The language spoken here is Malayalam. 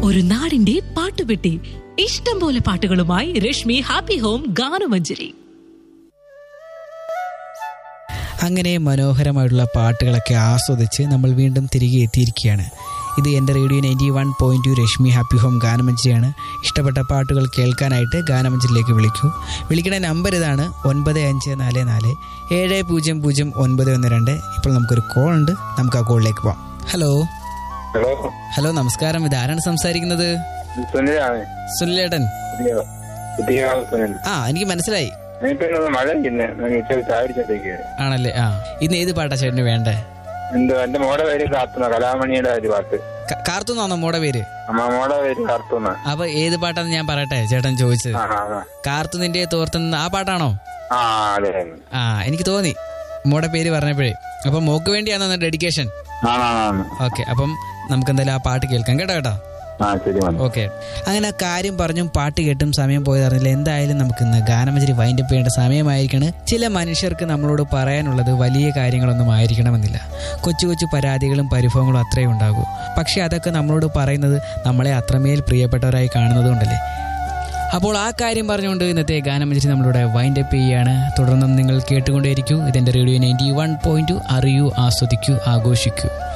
ഒരു നാടിന്റെ പാട്ടുപെട്ടി ഇഷ്ടം പോലെ പാട്ടുകളുമായി രശ്മി ഹാപ്പി ഹോം ഗാനമഞ്ജരി അങ്ങനെ മനോഹരമായിട്ടുള്ള പാട്ടുകളൊക്കെ ആസ്വദിച്ച് നമ്മൾ വീണ്ടും തിരികെ എത്തിയിരിക്കുകയാണ് ഇത് എൻ്റെ radio ninety one point two Rashmi happy home ഗാനമഞ്ചിയാണ് ഇഷ്ടപ്പെട്ട പാട്ടുകൾ കേൾക്കാനായിട്ട് ഗാനമഞ്ചിലേക്ക് വിളിക്കൂ വിളിക്കുന്ന നമ്പർ ഇതാണ് ഒൻപത് അഞ്ച് നാല് നാല് ഏഴ് പൂജ്യം പൂജ്യം ഒൻപത് ഒന്ന് രണ്ട് ഇപ്പോൾ നമുക്കൊരു കോൾ ഉണ്ട് നമുക്ക് ആ കോളിലേക്ക് പോവാം ഹലോ ഹലോ ഹലോ നമസ്കാരം ഇത് ആരാണ് സംസാരിക്കുന്നത് സുനിലാണ് സുനിലേട്ടൻ പുതിയ പുതിയ സുനിൽ ആ എനിക്ക് മനസ്സിലായി എനിക്കൊന്ന് മഴ ഇന്ന് ഇച്ചിരി ചാടിച്ചത്തേക്ക് ആണല്ലേ ആ ഇന്ന് ഏത് പാട്ടാ ചേട്ടന് വേണ്ടേ എന്തോ എന്റെ മോടെ പേര് കാർത്തുന്ന കലാമണിയുടെ ഒരു പാട്ട് ക- കാർത്തുന്നാണോ മോടെ പേര് അമ്മ മോടെ പേര് കാർത്തുന്ന അപ്പൊ ഏത് പാട്ടാന്ന് ഞാൻ പറയട്ടെ ചേട്ടൻ ചോദിച്ചത് ആ ആ, ആ. കാർത്തു നിന്റെ തോർത്തുന്ന ആ പാട്ടാണോ ആ അതെ ആ എനിക്ക് തോന്നി മോടെ പേര് പറഞ്ഞപ്പോഴേ അപ്പൊ മോക്ക് വേണ്ടിയാണോ ഡെഡിക്കേഷൻ ആണാണ് ഓക്കെ അപ്പം നമുക്ക് എന്തായാലും ആ പാട്ട് കേൾക്കാം കേട്ടോ കേട്ടോ ആ ശരി മതി ഓക്കെ അങ്ങനെ ആ കാര്യം പറഞ്ഞും പാട്ട് കേട്ടും സമയം പോയതറിഞ്ഞില്ല എന്തായാലും നമുക്ക് ഇന്ന് ഗാനമഞ്ചരി വൈൻഡപ്പ് ചെയ്യേണ്ട സമയമായിരിക്കണം ചില മനുഷ്യർക്ക് നമ്മളോട് പറയാനുള്ളത് വലിയ കാര്യങ്ങളൊന്നും ആയിരിക്കണമെന്നില്ല കൊച്ചു കൊച്ചു പരാതികളും പരിഭവങ്ങളും അത്രേ ഉണ്ടാകൂ പക്ഷെ അതൊക്കെ നമ്മളോട് പറയുന്നത് നമ്മളെ അത്രമേൽ പ്രിയപ്പെട്ടവരായി കാണുന്നത് കൊണ്ടല്ലേ അപ്പോൾ ആ കാര്യം പറഞ്ഞുകൊണ്ട് ഇന്നത്തെ ഗാനമഞ്ചരി നമ്മളിവിടെ വൈൻഡപ്പ് ചെയ്യുകയാണ് തുടർന്നും നിങ്ങൾ കേട്ടുകൊണ്ടേയിരിക്കൂ ഇതെന്റെ റേഡിയോ നയൻറ്റി വൺ പോയിന്റ് അറിയൂ ആസ്വദിക്കൂ ആഘോഷിക്കൂ